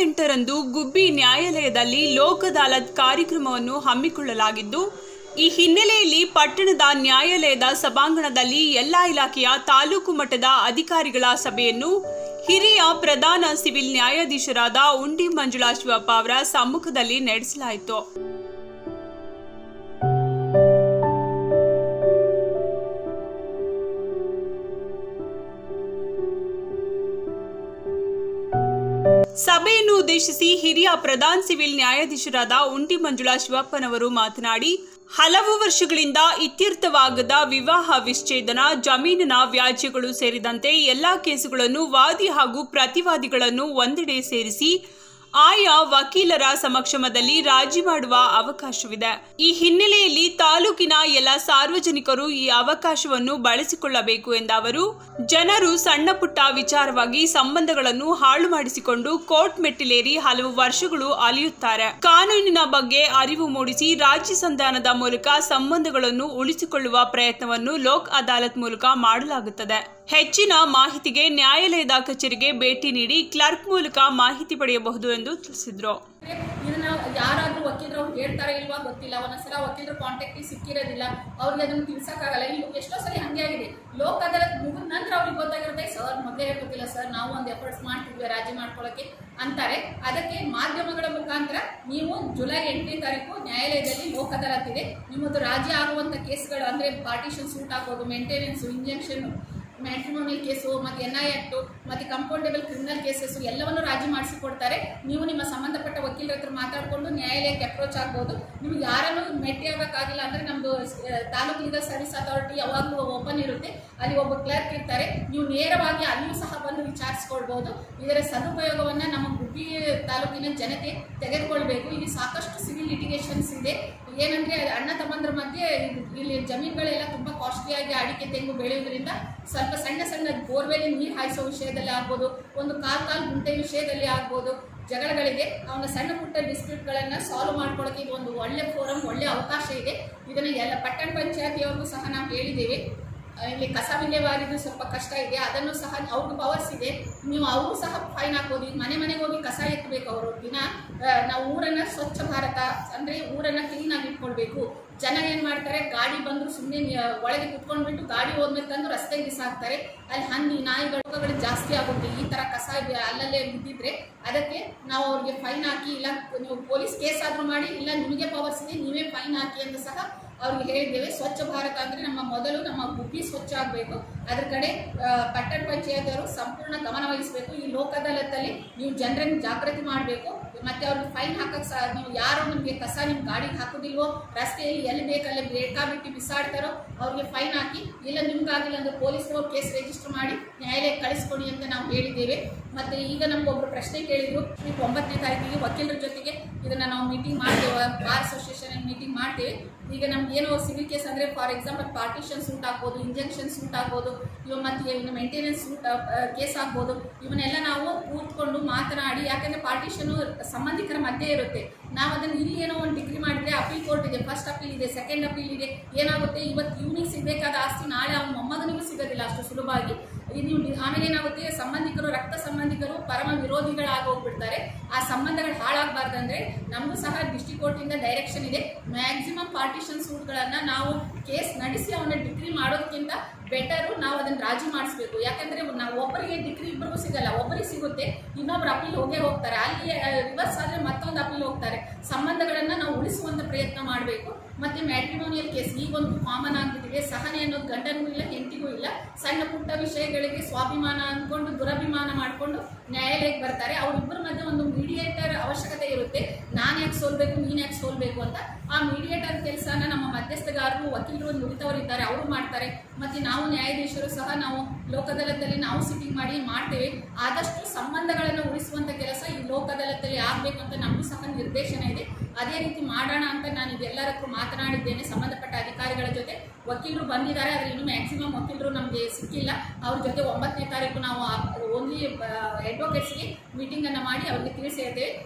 ಇಪ್ಪತ್ತೆಂಟರಂದು ಗುಬ್ಬಿ ನ್ಯಾಯಾಲಯದಲ್ಲಿ ಲೋಕ್ ಅದಾಲತ್ ಕಾರ್ಯಕ್ರಮವನ್ನು ಹಮ್ಮಿಕೊಳ್ಳಲಾಗಿದ್ದು ಈ ಹಿನ್ನೆಲೆಯಲ್ಲಿ ಪಟ್ಟಣದ ನ್ಯಾಯಾಲಯದ ಸಭಾಂಗಣದಲ್ಲಿ ಎಲ್ಲಾ ಇಲಾಖೆಯ ತಾಲೂಕು ಮಟ್ಟದ ಅಧಿಕಾರಿಗಳ ಸಭೆಯನ್ನು ಹಿರಿಯ ಪ್ರಧಾನ ಸಿವಿಲ್ ನ್ಯಾಯಾಧೀಶರಾದ ಉಂಡಿ ಮಂಜುಳಾ ಶಿವಪ್ಪ ಅವರ ಸಮ್ಮುಖದಲ್ಲಿ ನಡೆಸಲಾಯಿತು ಸಭೆಯನ್ನು ಉದ್ದೇಶಿಸಿ ಹಿರಿಯ ಪ್ರಧಾನ ಸಿವಿಲ್ ನ್ಯಾಯಾಧೀಶರಾದ ಉಂಡಿ ಮಂಜುಳಾ ಶಿವಪ್ಪನವರು ಮಾತನಾಡಿ ಹಲವು ವರ್ಷಗಳಿಂದ ಇತ್ಯರ್ಥವಾಗದ ವಿವಾಹ ವಿಚ್ಛೇದನ ಜಮೀನಿನ ವ್ಯಾಜ್ಯಗಳು ಸೇರಿದಂತೆ ಎಲ್ಲಾ ಕೇಸುಗಳನ್ನು ವಾದಿ ಹಾಗೂ ಪ್ರತಿವಾದಿಗಳನ್ನು ಒಂದೆಡೆ ಸೇರಿಸಿ ಆಯಾ ವಕೀಲರ ಸಮಕ್ಷಮದಲ್ಲಿ ರಾಜಿ ಮಾಡುವ ಅವಕಾಶವಿದೆ ಈ ಹಿನ್ನೆಲೆಯಲ್ಲಿ ತಾಲೂಕಿನ ಎಲ್ಲ ಸಾರ್ವಜನಿಕರು ಈ ಅವಕಾಶವನ್ನು ಬಳಸಿಕೊಳ್ಳಬೇಕು ಎಂದ ಅವರು ಜನರು ಸಣ್ಣ ಪುಟ್ಟ ವಿಚಾರವಾಗಿ ಸಂಬಂಧಗಳನ್ನು ಹಾಳು ಮಾಡಿಸಿಕೊಂಡು ಕೋರ್ಟ್ ಮೆಟ್ಟಿಲೇರಿ ಹಲವು ವರ್ಷಗಳು ಅಲಿಯುತ್ತಾರೆ ಕಾನೂನಿನ ಬಗ್ಗೆ ಅರಿವು ಮೂಡಿಸಿ ರಾಜ್ಯ ಸಂಧಾನದ ಮೂಲಕ ಸಂಬಂಧಗಳನ್ನು ಉಳಿಸಿಕೊಳ್ಳುವ ಪ್ರಯತ್ನವನ್ನು ಲೋಕ್ ಅದಾಲತ್ ಮೂಲಕ ಮಾಡಲಾಗುತ್ತದೆ ಹೆಚ್ಚಿನ ಮಾಹಿತಿಗೆ ನ್ಯಾಯಾಲಯದ ಕಚೇರಿಗೆ ಭೇಟಿ ನೀಡಿ ಕ್ಲರ್ಕ್ ಮೂಲಕ ಮಾಹಿತಿ ಪಡೆಯಬಹುದು ಎಂದು ತಿಳಿಸಿದರು ಇದನ್ನ ಯಾರಾದ್ರೂ ವಕೀಲರು ಅವ್ರು ಹೇಳ್ತಾರ ಇಲ್ವಾ ಗೊತ್ತಿಲ್ಲ ಒಂದೊಂದ್ಸಲ ವಕೀಲರು ಕಾಂಟ್ಯಾಕ್ಟ್ ಸಿಕ್ಕಿರೋದಿಲ್ಲ ಅವ್ರಿಗೆ ಅದನ್ನು ತಿಳ್ಸಕ್ಕಾಗಲ್ಲ ಇಲ್ಲಿ ಎಷ್ಟೋ ಸಲ ಹಂಗೆ ಆಗಿದೆ ಲೋಕ್ ಅದಾಲತ್ ಮುಗಿದ ನಂತರ ಅವ್ರಿಗೆ ಗೊತ್ತಾಗಿರುತ್ತೆ ಸರ್ ಮೊದಲೇ ಗೊತ್ತಿಲ್ಲ ಸರ್ ನಾವು ಒಂದು ಎಫರ್ಟ್ಸ್ ಮಾಡ್ತಿದ್ವಿ ರಾಜಿ ಮಾಡ್ಕೊಳ್ಳೋಕೆ ಅಂತಾರೆ ಅದಕ್ಕೆ ಮಾಧ್ಯಮಗಳ ಮುಖಾಂತರ ನೀವು ಜುಲೈ ಎಂಟನೇ ತಾರೀಕು ನ್ಯಾಯಾಲಯದಲ್ಲಿ ಲೋಕ್ ಅದಾಲತ್ ಇದೆ ನಿಮ್ಮದು ರಾಜಿ ಆಗುವಂತ ಕೇಸ್ಗಳು ಅಂದ್ರೆ ಪಾರ್ಟಿಷನ್ ಸೂಟ್ ಆಗೋದು ಮೇಂಟೆನೆನ್ಸ್ ಇಂಜೆಕ್ಷನ್ ಮ್ಯಾಟ್ರಿಮೋನಿಯಲ್ ಕೇಸು ಮತ್ತು ಎನ್ ಐ ಆಕ್ಟು ಮತ್ತು ಕಂಪೌಂಡೇಬಲ್ ಕ್ರಿಮಿನಲ್ ಕೇಸಸ್ ಎಲ್ಲವನ್ನು ರಾಜಿ ಮಾಡಿಸಿಕೊಡ್ತಾರೆ ನೀವು ನಿಮ್ಮ ಸಂಬಂಧಪಟ್ಟ ವಕೀಲರ ಹತ್ರ ಮಾತಾಡಿಕೊಂಡು ನ್ಯಾಯಾಲಯಕ್ಕೆ ಅಪ್ರೋಚ್ ಆಗ್ಬೋದು ನಿಮ್ಗೆ ಯಾರನ್ನು ಭೇಟಿ ಆಗಕ್ಕಾಗಿಲ್ಲ ಅಂದರೆ ನಮ್ಮದು ತಾಲೂಕು ಲೀಗಲ್ ಸರ್ವಿಸ್ ಅಥಾರಿಟಿ ಯಾವಾಗಲೂ ಓಪನ್ ಇರುತ್ತೆ ಅಲ್ಲಿ ಒಬ್ಬ ಕ್ಲರ್ಕ್ ಇರ್ತಾರೆ ನೀವು ನೇರವಾಗಿ ಅಲ್ಲಿಯೂ ಸಹ ಬಂದು ವಿಚಾರಿಸ್ಕೊಳ್ಬೋದು ಇದರ ಸದುಪಯೋಗವನ್ನು ನಮ್ಮ ಗುಬ್ಬಿ ತಾಲೂಕಿನ ಜನತೆ ತೆಗೆದುಕೊಳ್ಬೇಕು ಇಲ್ಲಿ ಸಾಕಷ್ಟು ಸಿವಿಲ್ ಲಿಟಿಗೇಷನ್ಸ್ ಇದೆ ಏನಂದ್ರೆ ಅಣ್ಣ ತಮ್ಮಂದ್ರ ಮಧ್ಯೆ ಇದು- ಇಲ್ಲಿ ಜಮೀನುಗಳೆಲ್ಲ ತುಂಬಾ ಕಾಸ್ಟ್ಲಿಯಾಗಿ ಅಡಿಕೆ ತೆಂಗು ಬೆಳೆಯೋದ್ರಿಂದ ಸ್ವಲ್ಪ ಸಣ್ಣ ಸಣ್ಣ ಬೋರ್ವೆಲ್ ನೀರು ಹಾಯಿಸೋ ವಿಷಯದಲ್ಲಿ ಆಗ್ಬೋದು ಒಂದು ಕಾಲ್ ಕಾಲ್ ಗುಂಟೆ ವಿಷಯದಲ್ಲಿ ಆಗ್ಬೋದು ಜಗಳಗಳಿದೆ ಅವನ ಸಣ್ಣ ಪುಟ್ಟ ಡಿಸ್ಪ್ಯೂಟ್ಗಳನ್ನು ಸಾಲ್ವ್ ಮಾಡ್ಕೊಳ್ಳೋಕೆ ಇದು ಒಂದು ಒಳ್ಳೆ ಫೋರಮ್ ಒಳ್ಳೆ ಅವಕಾಶ ಇದೆ ಇದನ್ನು ಎಲ್ಲ ಪಟ್ಟಣ ಪಂಚಾಯತಿಯವ್ರಿಗೂ ಸಹ ನಾವು ಹೇಳಿದ್ದೇವೆ ಆ, ಇಲ್ಲಿ ಕಸ ವಿಲೇವಾರಿದು ಸ್ವಲ್ಪ ಕಷ್ಟ ಇದೆ ಅದನ್ನು ಸಹ ಅವ್ರಿಗೆ ಪವರ್ಸ್ ಇದೆ ನೀವು ಅವರು ಸಹ ಫೈನ್ ಹಾಕೋದು ಈಗ ಮನೆ ಮನೆಗೆ ಹೋಗಿ ಕಸ ಎತ್ತಬೇಕು ಅವರು ದಿನ ಆ, ನಾವು ಊರನ್ನ ಸ್ವಚ್ಛ ಭಾರತ ಅಂದ್ರೆ ಊರನ್ನ ಕ್ಲೀನ್ ಆಗಿ ಇಟ್ಕೊಳ್ಬೇಕು ಜನ ಏನ್ ಮಾಡ್ತಾರೆ ಗಾಡಿ ಬಂದ್ರು ಸುಮ್ಮನೆ ಒಳಗೆ ಕುತ್ಕೊಂಡ್ಬಿಟ್ಟು ಗಾಡಿ ಹೋದ್ಮೇಲೆ ತಂದು ರಸ್ತೆಗೆ ಬಿಸಾಕ್ತಾರೆ ಅಲ್ಲಿ ಹಂದಿ ನಾಯಿಗಳು ಜಾಸ್ತಿ ಆಗುತ್ತೆ ಈ ತರ ಕಸ ಇದೆ ಅಲ್ಲಲ್ಲೇ ಬಿದ್ದಿದ್ರೆ ಅದಕ್ಕೆ ನಾವು ಅವ್ರಿಗೆ ಫೈನ್ ಹಾಕಿ ಇಲ್ಲ ನೀವು ಪೊಲೀಸ್ ಕೇಸ್ ಆದ್ರೂ ಮಾಡಿ ಇಲ್ಲ ನಿಮಗೆ ಪವರ್ಸ್ ಇದೆ ನೀವೇ ಫೈನ್ ಹಾಕಿ ಅಂತ ಸಹ ಅವ್ರಿಗೆ ಹೇಳಿದ್ದೇವೆ ಸ್ವಚ್ಛ ಭಾರತ ಅಂದ್ರೆ ನಮ್ಮ ಮೊದಲು ನಮ್ಮ ಗುಬ್ಬಿ ಸ್ವಚ್ಛ ಆಗಬೇಕು ಅದ್ರ ಕಡೆ ಆ, ಪಟ್ಟಣ ಪಂಚಾಯತ್ ಸಂಪೂರ್ಣ ಗಮನ ವಹಿಸಬೇಕು ಈ ಲೋಕ್ ಅದಾಲತ್ತಲ್ಲಿ ನೀವು ಜನರನ್ನು ಜಾಗೃತಿ ಮಾಡಬೇಕು ಮತ್ತೆ ಅವ್ರಿಗೆ ಫೈನ್ ಹಾಕಕ್ ಸಹ ನೀವು ಯಾರು ನಿಮಗೆ ಕಸ ನಿಮ್ಮ ಗಾಡಿಗೆ ಹಾಕೋದಿಲ್ವೋ ರಸ್ತೆಯಲ್ಲಿ ಎಲ್ಲಿ ಬೇಕಲ್ಲಿ ಬೇಕಾಬಿಟ್ಟು ಬಿಸಾಡ್ತಾರೋ ಅವ್ರಿಗೆ ಫೈನ್ ಹಾಕಿ ಇಲ್ಲ ನಿಮ್ಗಾಗಿಲ್ಲ ಅಂದ್ರೆ ಪೊಲೀಸರು ಕೇಸ್ ರಿಜಿಸ್ಟರ್ ಮಾಡಿ ನ್ಯಾಯಾಲಯಕ್ಕೆ ಕಳಿಸ್ಕೊಡಿ ಅಂತ ನಾವು ಹೇಳಿದ್ದೇವೆ ಮತ್ತೆ ಈಗ ನಮ್ಗೊಬ್ರು ಪ್ರಶ್ನೆ ಕೇಳಿದ್ರು ಈಗ ಒಂಬತ್ತನೇ ತಾರೀಕಿಗೆ ವಕೀಲರ ಜೊತೆಗೆ ಇದನ್ನ ನಾವು ಮೀಟಿಂಗ್ ಮಾಡ್ತೇವೆ ಬಾರ್ ಅಸೋಸಿಯೇಷನ್ ಮೀಟಿಂಗ್ ಮಾಡ್ತೇವೆ ಈಗ ನಮ್ಗೆ ಏನೋ ಸಿವಿಲ್ ಕೇಸ್ ಅಂದ್ರೆ ಫಾರ್ ಎಕ್ಸಾಂಪಲ್ ಪಾರ್ಟಿಷನ್ ಸೂಟ್ ಆಗ್ಬೋದು ಇಂಜೆಕ್ಷನ್ ಸೂಟ್ ಆಗ್ಬೋದು ಇವ ಮತ್ತೆ ಇನ್ನು ಮೇಂಟೆನೆನ್ಸ್ ಸೂಟ್ ಕೇಸ್ ಆಗ್ಬೋದು ಇವನ್ನೆಲ್ಲ ನಾವು ಕೂತ್ಕೊಂಡು ಮಾತನಾಡಿ ಯಾಕಂದ್ರೆ ಪಾರ್ಟಿಷನ್ ಸಂಬಂಧಿಕರ ಮಧ್ಯೆ ಇರುತ್ತೆ ನಾವು ಅದನ್ನ ಇಲ್ಲಿ ಏನೋ ಒಂದು ಡಿಗ್ರಿ ಮಾಡಿದ್ರೆ ಅಪೀಲ್ ಕೋರ್ಟ್ ಇದೆ ಫಸ್ಟ್ ಅಪೀಲ್ ಇದೆ ಸೆಕೆಂಡ್ ಅಪೀಲ್ ಇದೆ ಏನಾಗುತ್ತೆ ಇವತ್ತು ಇವನಿಗೆ ಸಿಗಬೇಕಾದ ಆಸ್ತಿ ನಾಳೆ ಅವನ ಮೊಮ್ಮಗನಿಗೂ ಸಿಗೋದಿಲ್ಲ ಅಷ್ಟು ಸುಲಭವಾಗಿ ಇದು ನೀವು ಡಿ- ಆಮೇಲೆ ಏನಾಗುತ್ತೆ ಸಂಬಂಧಿಕರು ರಕ್ತ ಸಂಬಂಧಿಕರು ಪರಮ ವಿರೋಧಿಗಳಾಗಿ ಹೋಗ್ಬಿಡ್ತಾರೆ ಆ ಸಂಬಂಧಗಳು ಹಾಳಾಗಬಾರ್ದಂದ್ರೆ ನಮಗೂ ಸಹ ಡಿಸ್ಟ್ರಿಕ್ಟ್ ಕೋರ್ಟಿಂದ ಡೈರೆಕ್ಷನ್ ಇದೆ ಮ್ಯಾಕ್ಸಿಮಮ್ ಪಾರ್ಟಿಷನ್ ಸೂಟ್ಗಳನ್ನ ನಾವು ಕೇಸ್ ನಡೆಸಿ ಅವನ ಡಿಗ್ರಿ ಮಾಡೋದಕ್ಕಿಂತ ಬೆಟರು ನಾವು ಅದನ್ನ ರಾಜಿ ಮಾಡಿಸ್ಬೇಕು ಯಾಕಂದ್ರೆ ನಾವು ಒಬ್ಬರಿಗೆ ಡಿಗ್ರಿ ಇಬ್ಬರಿಗೂ ಸಿಗಲ್ಲ ಒಬ್ಬರಿಗೆ ಸಿಗುತ್ತೆ ಇನ್ನೊಬ್ರು ಅಪೀಲ್ ಹೋಗೇ ಹೋಗ್ತಾರೆ ಅಲ್ಲಿ ರಿವರ್ಸ್ ಆದ್ರೆ ಮತ್ತೊಂದು ಅಪೀಲ್ ಹೋಗ್ತಾರೆ ಸಂಬಂಧಗಳನ್ನ ನಾವು ಉಳಿಸುವಂತ ಪ್ರಯತ್ನ ಮಾಡಬೇಕು ಮತ್ತೆ ಮ್ಯಾಟ್ರಿಮೋನಿಯಲ್ ಕೇಸ್ ಈಗ ಒಂದು ಕಾಮನ್ ಆಗ್ಬಿಟ್ಟಿದೆ ಸಹನೆ ಅನ್ನೋದು ಗಂಡನಿಗೂ ಇಲ್ಲ ಹೆಂಡತಿಗೂ ಇಲ್ಲ ಸಣ್ಣ ಪುಟ್ಟ ವಿಷಯಗಳಿಗೆ ಸ್ವಾಭಿಮಾನ ಅಂದ್ಕೊಂಡು ದುರಭಿಮಾನ ಮಾಡಿಕೊಂಡು ನ್ಯಾಯಾಲಯಕ್ಕೆ ಬರ್ತಾರೆ ಅವರಿಬ್ಬರ ಮಧ್ಯೆ ಒಂದು ಮೀಡಿಯೇಟರ್ ಅವಶ್ಯಕತೆ ಇರುತ್ತೆ ನಾನು ಯಾಕೆ ಸೋಲ್ಬೇಕು ನೀನು ಯಾಕೆ ಸೋಲ್ಬೇಕು ಅಂತ ಆ ಮೀಡಿಯೇಟರ್ ಕೆಲಸನ ನಮ್ಮ ಮಧ್ಯಸ್ಥಗಾರರು ವಕೀಲರು ನುರಿತವರು ಇದ್ದಾರೆ ಅವರು ಮಾಡ್ತಾರೆ ಮತ್ತೆ ನಾವು ನ್ಯಾಯಾಧೀಶರು ಸಹ ನಾವು ಲೋಕ ಅದಾಲತ್ತಲ್ಲಿ ನಾವು ಸಿಟ್ಟಿಂಗ್ ಮಾಡಿ ಮಾಡ್ತೇವೆ ಆದಷ್ಟು ಸಂಬಂಧಗಳನ್ನು ಉಳಿಸುವಂತ ಕೆಲಸ ಈ ಲೋಕ ಅದಾಲತ್ತಲ್ಲಿ ಆಗ್ಬೇಕು ಅಂತ ನಮಗೂ ಸಹ ನಿರ್ದೇಶನ ಇದೆ ಅದೇ ರೀತಿ ಮಾಡೋಣ ಅಂತ ನಾನು ಇದೆಲ್ಲರ ಹತ್ರ ಮಾತನಾಡಿದ್ದೇನೆ ಸಂಬಂಧಪಟ್ಟ ಅಧಿಕಾರಿಗಳ ಜೊತೆ ವಕೀಲರು ಬಂದಿದ್ದಾರೆ ಆದರೆ ಇನ್ನು ಮ್ಯಾಕ್ಸಿಮಮ್ ವಕೀಲರು ನಮಗೆ ಸಿಕ್ಕಿಲ್ಲ ಅವ್ರ ಜೊತೆ ಒಂಬತ್ತನೇ ತಾರೀಕು ನಾವು ಓನ್ಲಿ ಅಡ್ವೊಕೇಟ್ಸ್ಗೆ ಮೀಟಿಂಗ್ ಅನ್ನ ಮಾಡಿ ಅವ್ರಿಗೆ ತಿಳಿಸಿ ಹೇಳ್ತೇವೆ